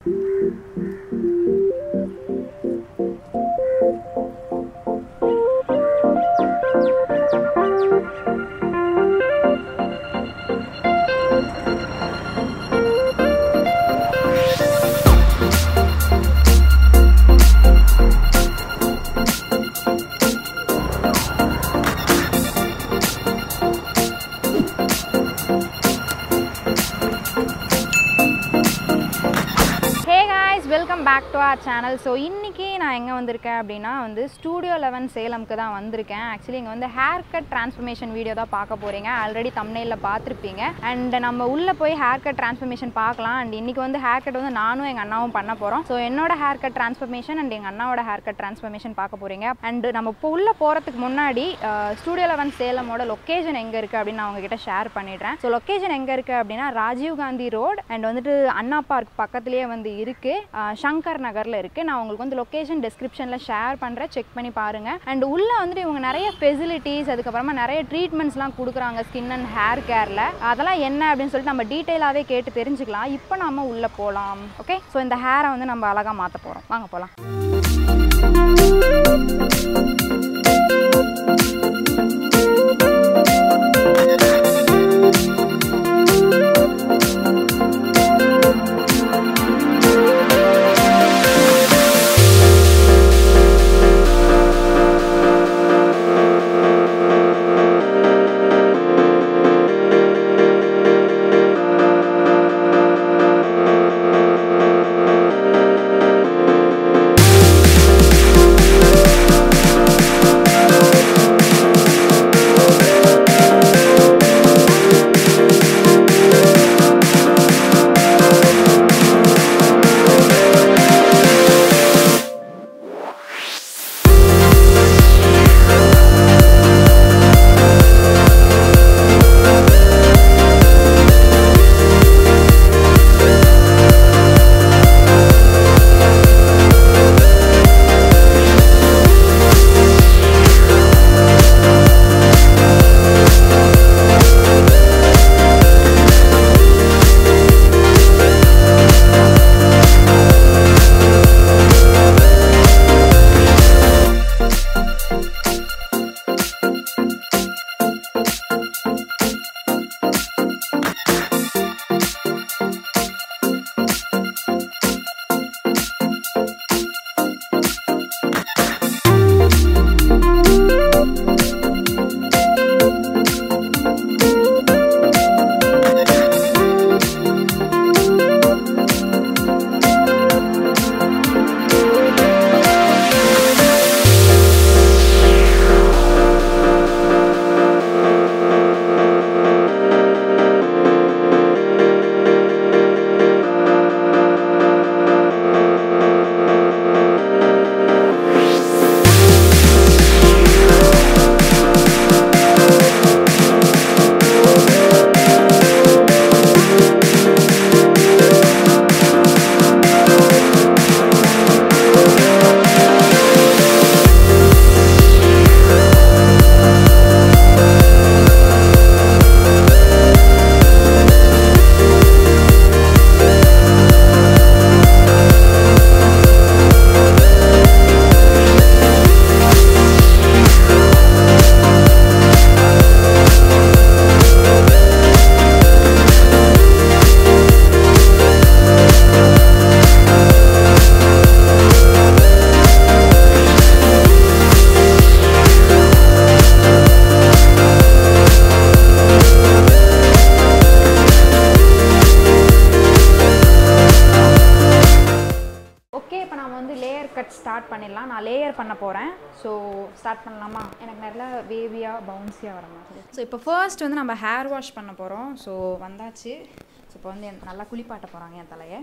hey guys welcome back to our channel so இன்றைக்கி நான் எங்கே வந்திருக்கேன் அப்படின்னா வந்து ஸ்டூடியோ லெவன் சேலம்க்கு தான் வந்திருக்கேன் ஆக்சுவலி இங்கே வந்து ஹேர் கட் ட்ரான்ஸ்ஃபர்மேஷன் வீடியோ தான் பார்க்க போகிறீங்க ஆல்ரெடி தம்னையில் பார்த்துருப்பீங்க அண்ட் நம்ம உள்ளே போய் ஹேர் கட் ட்ரான்ஸ்ஃபர்மேஷன் பார்க்கலாம் அண்ட் இன்றைக்கி வந்து ஹேர் கட் வந்து நானும் எங்கள் அண்ணாவும் பண்ண போகிறோம் ஸோ என்னோட ஹேர் கட் ட்ரான்ஸ்ஃபர்மேஷன் அண்ட் எங்கள் அண்ணாவோட ஹேர் கட் ட்ரான்ஸ்ஃபர்மேஷன் பார்க்க போகிறீங்க அண்ட் நம்ம இப்போ உள்ளே போகிறதுக்கு முன்னாடி ஸ்டூடியோ லெவன் சேலமோட லொக்கேஷன் எங்கே இருக்குது அப்படின்னு நான் உங்ககிட்ட ஷேர் பண்ணிடுறேன் ஸோ லொக்கேஷன் எங்கே இருக்குது அப்படின்னா ராஜீவ் காந்தி ரோட் அண்ட் வந்துட்டு அண்ணா பார்க் பக்கத்துலேயே வந்து இருக்குது சங்கர் நகரில் இருக்குது நான் உங்களுக்கு வந்து லொக்கேஷன் டிஸ்கிரிப்ஷனில் ஷேர் பண்ணுறேன் செக் பண்ணி பாருங்கள் அண்ட் உள்ளே வந்துட்டு இவங்க நிறைய ஃபெசிலிட்டிஸ் அதுக்கப்புறமா நிறைய ட்ரீட்மெண்ட்ஸ்லாம் கொடுக்குறாங்க ஸ்கின் அண்ட் ஹேர் கேரில் அதெல்லாம் என்ன அப்படின்னு சொல்லிட்டு நம்ம டீட்டெயிலாகவே கேட்டு தெரிஞ்சுக்கலாம் இப்போ நம்ம உள்ளே போகலாம் ஓகே ஸோ இந்த ஹேரை வந்து நம்ம அழகாக மாற்ற போகிறோம் வாங்க போகலாம் ஓகே இப்போ நான் வந்து லேயர் கட் ஸ்டார்ட் பண்ணிடலாம் நான் லேயர் பண்ண போகிறேன் ஸோ ஸ்டார்ட் பண்ணலாமா எனக்கு நல்லா வேவியாக பவுன்ஸியாக வர மாதிரி ஸோ இப்போ ஃபர்ஸ்ட் வந்து நம்ம ஹேர் வாஷ் பண்ண போகிறோம் ஸோ வந்தாச்சு ஸோ இப்போ வந்து என் நல்லா குளிப்பாட்ட போகிறாங்க என் தலையை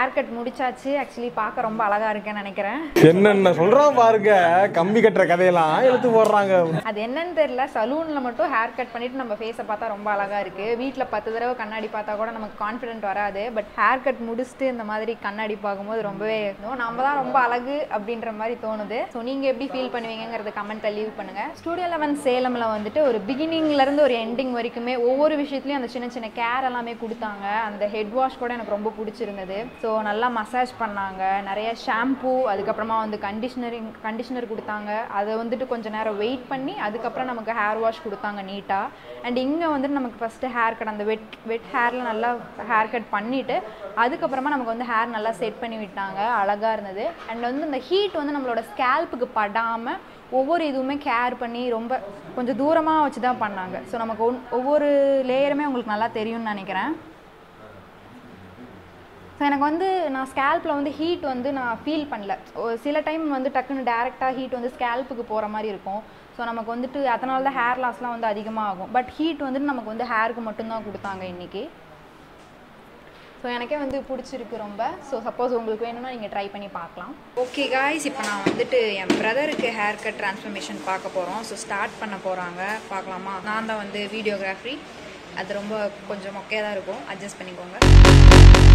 ஹேர் கட் முடிச்சாச்சு ஆக்சுவலி பார்க்க ரொம்ப அழகாக இருக்கேன்னு நினைக்கிறேன் என்னென்ன சொல்றான் பாருங்க கம்பி கட்டுற கதையெல்லாம் இழுத்து போடுறாங்க அது என்னன்னு தெரியல சலூனில் மட்டும் ஹேர் கட் பண்ணிட்டு நம்ம ஃபேஸை பார்த்தா ரொம்ப அழகாக இருக்குது வீட்டில் பத்து தடவை கண்ணாடி பார்த்தா கூட நமக்கு கான்ஃபிடென்ட் வராது பட் ஹேர் கட் முடிச்சுட்டு இந்த மாதிரி கண்ணாடி பார்க்கும்போது ரொம்பவே no, நம்ம தான் ரொம்ப அழகு அப்படின்ற மாதிரி தோணுது ஸோ நீங்கள் எப்படி ஃபீல் பண்ணுவீங்கிறத கமெண்ட்டில் லீவ் பண்ணுங்கள் ஸ்டூடியோ லெவன் சேலமில் வந்துட்டு ஒரு பிகினிங்லேருந்து ஒரு எண்டிங் வரைக்குமே ஒவ்வொரு விஷயத்துலையும் அந்த சின்ன சின்ன கேர் எல்லாமே கொடுத்தாங்க அந்த ஹெட் வாஷ் கூட எனக்கு ரொம்ப பிடிச்சிருந்தது ஸோ நல்லா மசாஜ் பண்ணாங்க நிறைய ஷாம்பூ அதுக்கப்புறமா வந்து கண்டிஷனரிங் கண்டிஷனர் கொடுத்தாங்க அதை வந்துட்டு கொஞ்ச நேரம் வெயிட் பண்ணி அதுக்கப்புறம் நமக்கு ஹேர் வாஷ் கொடுத்தாங்க நீட்டாக அண்ட் இங்கே வந்துட்டு நமக்கு ஃபஸ்ட்டு ஹேர் கட் அந்த வெட் வெட் ஹேரில் நல்லா ஹேர் கட் பண்ணிவிட்டு அதுக்கப்புறமா நமக்கு வந்து ஹேர் நல்லா செட் பண்ணி விட்டாங்க அழகாக இருந்தது அண்ட் வந்து இந்த ஹீட் வந்து நம்மளோட ஸ்கேல்ப்புக்கு படாமல் ஒவ்வொரு இதுவுமே கேர் பண்ணி ரொம்ப கொஞ்சம் தூரமாக வச்சு தான் பண்ணாங்க ஸோ நமக்கு ஒன் ஒவ்வொரு லேயருமே உங்களுக்கு நல்லா தெரியும்னு நினைக்கிறேன் ஸோ எனக்கு வந்து நான் ஸ்கேல்பில் வந்து ஹீட் வந்து நான் ஃபீல் பண்ணல ஒரு சில டைம் வந்து டக்குன்னு டேரெக்டாக ஹீட் வந்து ஸ்கேல்ப்புக்கு போகிற மாதிரி இருக்கும் ஸோ நமக்கு வந்துட்டு அதனால தான் ஹேர் லாஸ்லாம் வந்து அதிகமாக ஆகும் பட் ஹீட் வந்துட்டு நமக்கு வந்து ஹேருக்கு மட்டும்தான் கொடுத்தாங்க இன்றைக்கி ஸோ எனக்கே வந்து பிடிச்சிருக்கு ரொம்ப ஸோ சப்போஸ் உங்களுக்கு வேணும்னா நீங்கள் ட்ரை பண்ணி பார்க்கலாம் ஓகே காய்ஸ் இப்போ நான் வந்துட்டு என் பிரதருக்கு ஹேர் கட் ட்ரான்ஸ்ஃபர்மேஷன் பார்க்க போகிறோம் ஸோ ஸ்டார்ட் பண்ண போகிறாங்க பார்க்கலாமா நான் தான் வந்து வீடியோகிராஃபி அது ரொம்ப கொஞ்சம் மொக்கையாக தான் இருக்கும் அட்ஜஸ்ட் பண்ணிக்கோங்க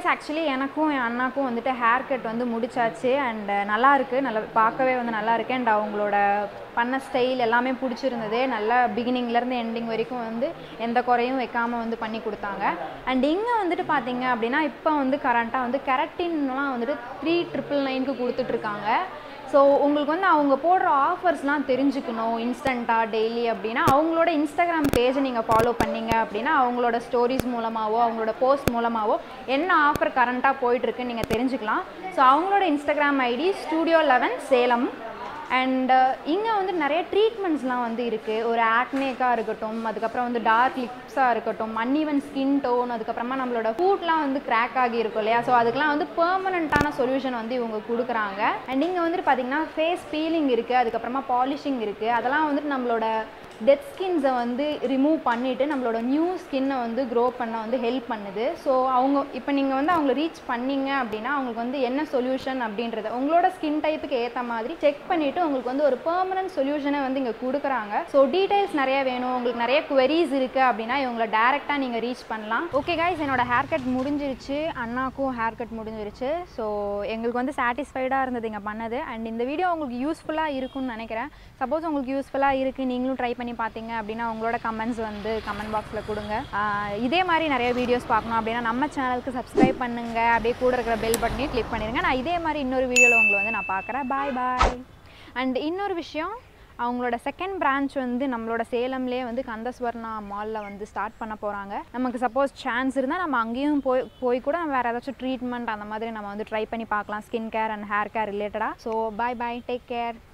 கைஸ் ஆக்சுவலி எனக்கும் என் அண்ணாக்கும் வந்துட்டு ஹேர் கட் வந்து முடிச்சாச்சு அண்ட் நல்லா இருக்கு நல்லா பார்க்கவே வந்து நல்லா இருக்கு அண்ட் அவங்களோட பண்ண ஸ்டைல் எல்லாமே பிடிச்சிருந்தது நல்லா பிகினிங்லேருந்து எண்டிங் வரைக்கும் வந்து எந்த குறையும் வைக்காமல் வந்து பண்ணி கொடுத்தாங்க அண்ட் இங்கே வந்துட்டு பார்த்தீங்க அப்படின்னா இப்போ வந்து கரண்ட்டாக வந்து கெரட்டின்லாம் வந்துட்டு த்ரீ ட்ரிபிள் நைனுக்கு கொடுத்துட்ருக்காங்க ஸோ உங்களுக்கு வந்து அவங்க போடுற ஆஃபர்ஸ்லாம் தெரிஞ்சுக்கணும் இன்ஸ்டண்ட்டாக டெய்லி அப்படின்னா அவங்களோட இன்ஸ்டாகிராம் பேஜை நீங்கள் ஃபாலோ பண்ணீங்க அப்படின்னா அவங்களோட ஸ்டோரிஸ் மூலமாகவோ அவங்களோட போஸ்ட் மூலமாகவோ என்ன ஆஃபர் கரண்ட்டாக போயிட்டுருக்குன்னு நீங்கள் தெரிஞ்சுக்கலாம் ஸோ அவங்களோட Instagram ID studio eleven Salem and இங்கே வந்து நிறைய ட்ரீட்மெண்ட்ஸ்லாம் வந்து இருக்குது ஒரு ஆக்னேக்காக இருக்கட்டும் அதுக்கப்புறம் வந்து டார்க் லிப்ஸாக இருக்கட்டும் அன்இவன் ஸ்கின் டோன் அதுக்கப்புறமா நம்மளோட ஃபுட்லாம் வந்து கிராக் ஆகி இருக்கும் இல்லையா ஸோ அதுக்கெலாம் வந்து பெர்மனண்ட்டான சொல்யூஷன் வந்து இவங்க கொடுக்குறாங்க அண்ட் இங்கே வந்துட்டு பார்த்தீங்கன்னா ஃபேஸ் பீலிங் இருக்குது அதுக்கப்புறமா பாலிஷிங் இருக்குது அதெல்லாம் வந்துட்டு நம்மளோட டெத் ஸ்கின்ஸை வந்து ரிமூவ் பண்ணிவிட்டு நம்மளோட நியூ ஸ்கின்னை வந்து க்ரோ பண்ண வந்து ஹெல்ப் பண்ணுது ஸோ அவங்க இப்போ நீங்கள் வந்து அவங்கள ரீச் பண்ணீங்க அப்படின்னா அவங்களுக்கு வந்து என்ன சொல்யூஷன் அப்படின்றத உங்களோட ஸ்கின் டைப்புக்கு ஏற்ற மாதிரி செக் பண்ணிவிட்டு உங்களுக்கு வந்து ஒரு பெர்மனன்ட் சொல்யூஷனை வந்து இங்கே கொடுக்குறாங்க ஸோ டீடைல்ஸ் நிறைய வேணும் உங்களுக்கு நிறைய குவரிஸ் இருக்குது அப்படின்னா இவங்களை டேரெக்டாக நீங்கள் ரீச் பண்ணலாம் ஓகே கைஸ் என்னோட ஹேர் கட் முடிஞ்சிருச்சு அண்ணாக்கும் ஹேர் கட் முடிஞ்சிருச்சு ஸோ எங்களுக்கு வந்து சாட்டிஸ்ஃபைடாக இருந்தது இங்கே பண்ணது அண்ட் இந்த வீடியோ உங்களுக்கு யூஸ்ஃபுல்லாக இருக்கும்னு நினைக்கிறேன் சப்போஸ் உங்களுக்கு யூஸ்ஃபுல்லாக இருக்குது நீங்களும் ட்ரை பண்ணி பார்த்தீங்க அப்படின்னா உங்களோட கமெண்ட்ஸ் வந்து கமெண்ட் பாக்ஸில் கொடுங்க ஆஹ் இதே மாதிரி நிறைய வீடியோஸ் பார்க்கணும் அப்படின்னா நம்ம சேனலுக்கு சப்ஸ்கிரைப் பண்ணுங்க அப்படியே கூட இருக்கிற பெல் பட்டனையும் கிளிக் பண்ணிடுங்க நான் இதே மாதிரி இன்னொரு வீடியோவில் உங்களை வந்து நான் பார்க்குறேன் பாய் பாய் அண்ட் இன்னொரு விஷயம் அவங்களோட செகண்ட் பிரான்ச் வந்து நம்மளோட சேலம்லேயே வந்து கந்தஸ்வர்ணா மாலில் வந்து ஸ்டார்ட் பண்ண போகிறாங்க நமக்கு சப்போஸ் சான்ஸ் இருந்தால் நம்ம அங்கேயும் போய் போய் கூட நம்ம வேறு ஏதாச்சும் ட்ரீட்மெண்ட் அந்த மாதிரி நம்ம வந்து ட்ரை பண்ணி பார்க்கலாம் skin care and hair care ரிலேட்டடாக so bye bye take care